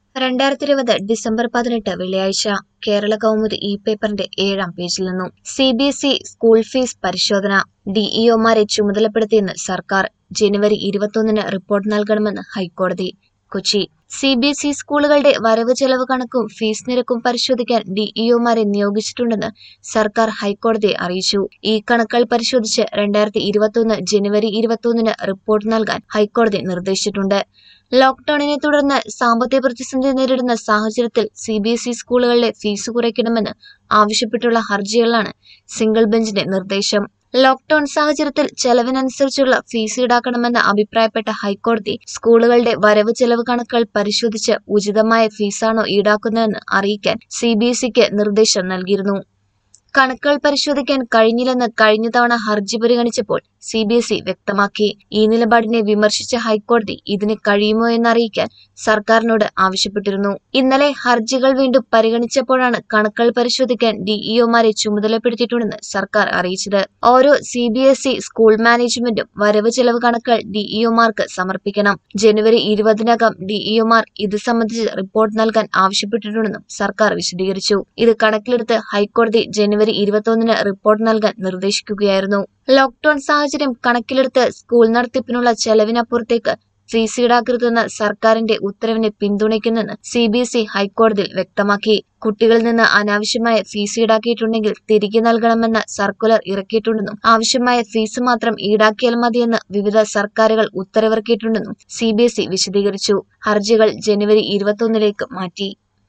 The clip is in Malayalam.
രണ്ടായിരത്തി ഇരുപത് ഡിസംബർ പതിനെട്ട് വെള്ളിയാഴ്ച കേരള കൗമുദി ഇ പേപ്പറിന്റെ ഏഴാം പേജിൽ നിന്നും C B S E school fees പരിശോധന ഡിഇഒമാരെ ചുമതലപ്പെടുത്തിയെന്ന് സർക്കാർ ജനുവരി ഇരുപത്തൊന്നിന് റിപ്പോർട്ട് നൽകണമെന്ന് ഹൈക്കോടതി Kochi C B S E സ്കൂളുകളുടെ വരവ് ചെലവ് കണക്കും ഫീസ് നിരക്കും പരിശോധിക്കാൻ ഡിഇഒമാരെ നിയോഗിച്ചിട്ടുണ്ടെന്ന് സർക്കാർ ഹൈക്കോടതിയെ അറിയിച്ചു ഈ കണക്കുകൾ പരിശോധിച്ച് രണ്ടായിരത്തി ഇരുപത്തൊന്ന് ജനുവരി ഇരുപത്തൊന്നിന് റിപ്പോർട്ട് നൽകാൻ ഹൈക്കോടതി നിർദ്ദേശിച്ചിട്ടുണ്ട് ലോക്ഡൌണിനെ തുടർന്ന് സാമ്പത്തിക പ്രതിസന്ധി നേരിടുന്ന സാഹചര്യത്തിൽ സി ബി എസ് ഇ സ്കൂളുകളിലെ ഫീസ് കുറയ്ക്കണമെന്ന് ആവശ്യപ്പെട്ടുള്ള ഹർജികളിലാണ് സിംഗിൾ ബെഞ്ചിന്റെ നിർദ്ദേശം ലോക്ഡൌൺ സാഹചര്യത്തിൽ ചെലവിനനുസരിച്ചുള്ള ഫീസ് ഈടാക്കണമെന്ന് അഭിപ്രായപ്പെട്ട ഹൈക്കോടതി സ്കൂളുകളുടെ വരവ് ചെലവ് കണക്കുകൾ പരിശോധിച്ച് ഉചിതമായ ഫീസാണോ ഈടാക്കുന്നതെന്ന് അറിയിക്കാൻ സി ബി എസ് ഇക്ക് നിർദ്ദേശം നൽകിയിരുന്നു കണക്കുകൾ പരിശോധിക്കാൻ കഴിഞ്ഞില്ലെന്ന് കഴിഞ്ഞ തവണ ഹർജി പരിഗണിച്ചപ്പോൾ സി ബി എസ് ഇ വ്യക്തമാക്കി ഈ നിലപാടിനെ വിമർശിച്ച ഹൈക്കോടതി ഇതിന് കഴിയുമോ എന്നറിയിക്കാൻ സർക്കാരിനോട് ആവശ്യപ്പെട്ടിരുന്നു ഇന്നലെ ഹർജികൾ വീണ്ടും പരിഗണിച്ചപ്പോഴാണ് കണക്കുകൾ പരിശോധിക്കാൻ ഡിഇഒമാരെ ചുമതലപ്പെടുത്തിയിട്ടുണ്ടെന്ന് സർക്കാർ അറിയിച്ചത് ഓരോ C B S E school മാനേജ്മെന്റും വരവ് ചെലവ് കണക്കുകൾ ഡിഇഒമാർക്ക് സമർപ്പിക്കണം ജനുവരി ഇരുപതിനകം ഡിഇഒമാർ ഇത് സംബന്ധിച്ച് റിപ്പോർട്ട് നൽകാൻ ആവശ്യപ്പെട്ടിട്ടുണ്ടെന്നും സർക്കാർ വിശദീകരിച്ചു ഇത് കണക്കിലെടുത്ത് ഹൈക്കോടതി ജനുവരി ഇരുപത്തൊന്നിന് റിപ്പോർട്ട് നൽകാൻ നിർദ്ദേശിക്കുകയായിരുന്നു ലോക്ഡൌൺ സാഹചര്യം കണക്കിലെടുത്ത് സ്കൂൾ നടത്തിപ്പിനുള്ള ചെലവിനപ്പുറത്തേക്ക് ഫീസ് ഈടാക്കരുതെന്ന സർക്കാരിന്റെ ഉത്തരവിനെ പിന്തുണയ്ക്കുന്നെന്ന് സി ബി എസ് ഇ ഹൈക്കോടതിയിൽ വ്യക്തമാക്കി കുട്ടികളിൽ നിന്ന് അനാവശ്യമായ ഫീസ് ഈടാക്കിയിട്ടുണ്ടെങ്കിൽ തിരികെ നൽകണമെന്ന സർക്കുലർ ഇറക്കിയിട്ടുണ്ടെന്നും ആവശ്യമായ ഫീസ് മാത്രം ഈടാക്കിയാൽ മതിയെന്ന് വിവിധ സർക്കാരുകൾ ഉത്തരവിറക്കിയിട്ടുണ്ടെന്നും സി ബി എസ് ഇ വിശദീകരിച്ചു ഹർജികൾ ജനുവരി ഇരുപത്തൊന്നിലേക്ക് മാറ്റി